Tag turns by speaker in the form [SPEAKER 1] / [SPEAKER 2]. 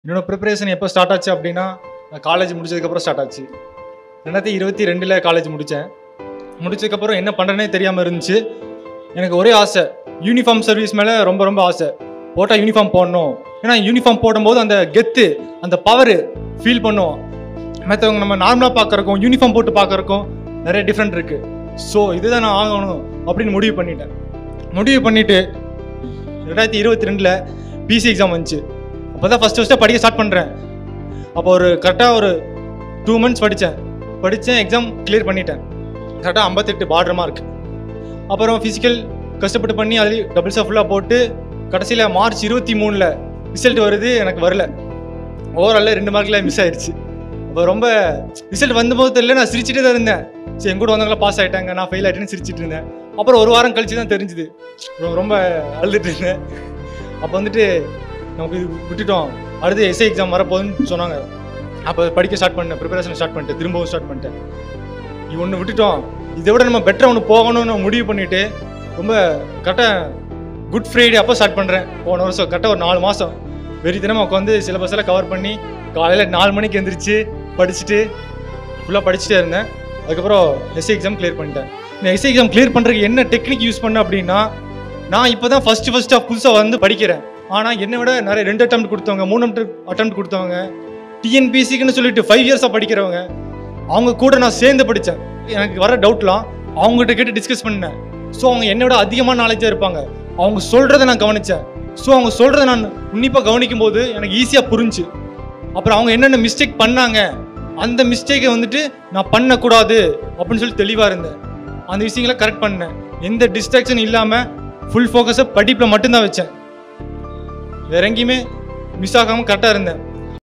[SPEAKER 1] என்னோட ப்ரிப்பரேஷன் எப்போ ஸ்டார்ட் ஆச்சு அப்படின்னா நான் காலேஜ் முடிச்சதுக்கப்புறம் ஸ்டார்ட் ஆச்சு ரெண்டாயிரத்தி இருபத்தி ரெண்டில் காலேஜ் முடித்தேன் முடிச்சதுக்கப்புறம் என்ன பண்ணுறேனே தெரியாமல் இருந்துச்சு எனக்கு ஒரே ஆசை யூனிஃபார்ம் சர்வீஸ் மேலே ரொம்ப ரொம்ப ஆசை போட்டால் யூனிஃபார்ம் போடணும் ஏன்னா யூனிஃபார்ம் போடும்போது அந்த கெத்து அந்த பவர் ஃபீல் பண்ணுவோம் மற்றவங்க நம்ம நார்மலாக பார்க்குறக்கும் யூனிஃபார்ம் போட்டு பார்க்குறக்கும் நிறைய டிஃப்ரெண்ட் இருக்குது ஸோ இதுதான் நான் ஆகணும் அப்படின்னு முடிவு பண்ணிட்டேன் முடிவு பண்ணிவிட்டு ரெண்டாயிரத்தி இருபத்தி ரெண்டில் பிசி எக்ஸாம் வந்துச்சு அப்போ தான் ஃபஸ்ட்டு ஃபஸ்ட்டு படிக்க ஸ்டார்ட் பண்ணுறேன் அப்போ ஒரு கரெக்டாக ஒரு டூ மந்த்ஸ் படித்தேன் படித்தேன் எக்ஸாம் கிளியர் பண்ணிட்டேன் கரெக்டாக ஐம்பத்தெட்டு பார்டர் மார்க் அப்புறம் ஃபிசிக்கல் கஷ்டப்பட்டு பண்ணி அதுலேயும் டபுள்ஸாக ஃபுல்லாக போட்டு கடைசியில் மார்ச் இருபத்தி மூணில் ரிசல்ட் வருது எனக்கு வரல ஓவராலில் ரெண்டு மார்க்கில் மிஸ் ஆயிடுச்சு அப்போ ரொம்ப ரிசல்ட் வந்தபோது தெரியல நான் சிரிச்சிட்டே தான் இருந்தேன் சரி என் கூட வந்தவங்களாம் பாஸ் ஆகிட்டாங்க நான் ஃபெயில் ஆகிட்டேன்னு சிரிச்சிட்டு இருந்தேன் அப்புறம் ஒரு வாரம் கழிச்சு தான் தெரிஞ்சுது ரொ- ரொம்ப அழுதுட்டு இருந்தேன் அப்போ வந்துட்டு நமக்கு இது விட்டுட்டோம் அடுத்து எஸ்ஐ எக்ஸாம் வரப்போகுதுன்னு சொன்னாங்க அப்போ படிக்க ஸ்டார்ட் பண்ணேன் ப்ரிப்பரேஷன் ஸ்டார்ட் பண்ணிட்டேன் திரும்பவும் ஸ்டார்ட் பண்ணிட்டேன் இது ஒன்று விட்டுட்டோம் இதை விட நம்ம பெட்டராக ஒன்று போகணும்னு முடிவு பண்ணிட்டு ரொம்ப கரெக்டாக குட் ஃப்ரைடே அப்போ ஸ்டார்ட் பண்ணுறேன் போன வருஷம் கரெக்டாக ஒரு நாலு மாதம் வெறி தினமும் உட்காந்து சிலபஸ் எல்லாம் கவர் பண்ணி காலையில் நாலு மணிக்கு எந்திரிச்சு படிச்சுட்டு ஃபுல்லாக படிச்சுட்டே இருந்தேன் அதுக்கப்புறம் எஸ்ஐ எக்ஸாம் கிளியர் பண்ணிட்டேன் இந்த எஸ்ஐ எக்ஸாம் கிளியர் பண்ணுறதுக்கு என்ன டெக்னிக் யூஸ் பண்ணேன் அப்படின்னா நான் இப்போ தான் ஃபஸ்ட்டு ஃபஸ்ட்டாக புதுசாக வந்து படிக்கிறேன் ஆனால் என்னை விட நிறைய ரெண்டு அட்டம் கொடுத்தவங்க மூணு அட்டம் கொடுத்தவங்க டிஎன்பிசிக்குன்னு சொல்லிட்டு ஃபைவ் இயர்ஸாக படிக்கிறவங்க அவங்க கூட நான் சேர்ந்து படித்தேன் எனக்கு வர டவுட்லாம் அவங்ககிட்ட கேட்டு டிஸ்கஸ் பண்ணேன் ஸோ அவங்க என்னோட அதிகமான நாலேஜாக இருப்பாங்க அவங்க சொல்கிறத நான் கவனித்தேன் ஸோ அவங்க சொல்கிறத நான் உன்னிப்பாக கவனிக்கும் போது எனக்கு ஈஸியாக புரிஞ்சு அப்புறம் அவங்க என்னென்ன மிஸ்டேக் பண்ணாங்க அந்த மிஸ்டேக்கை வந்துட்டு நான் பண்ணக்கூடாது அப்படின்னு சொல்லி தெளிவாக இருந்தேன் அந்த விஷயங்களை கரெக்ட் பண்ணேன் எந்த டிஸ்ட்ராக்ஷன் இல்லாமல் ஃபுல் ஃபோக்கஸை படிப்பில் மட்டும்தான் வச்சேன் வேற எங்கேயுமே மிஸ் ஆகாமல் கரெக்டாக இருந்தேன்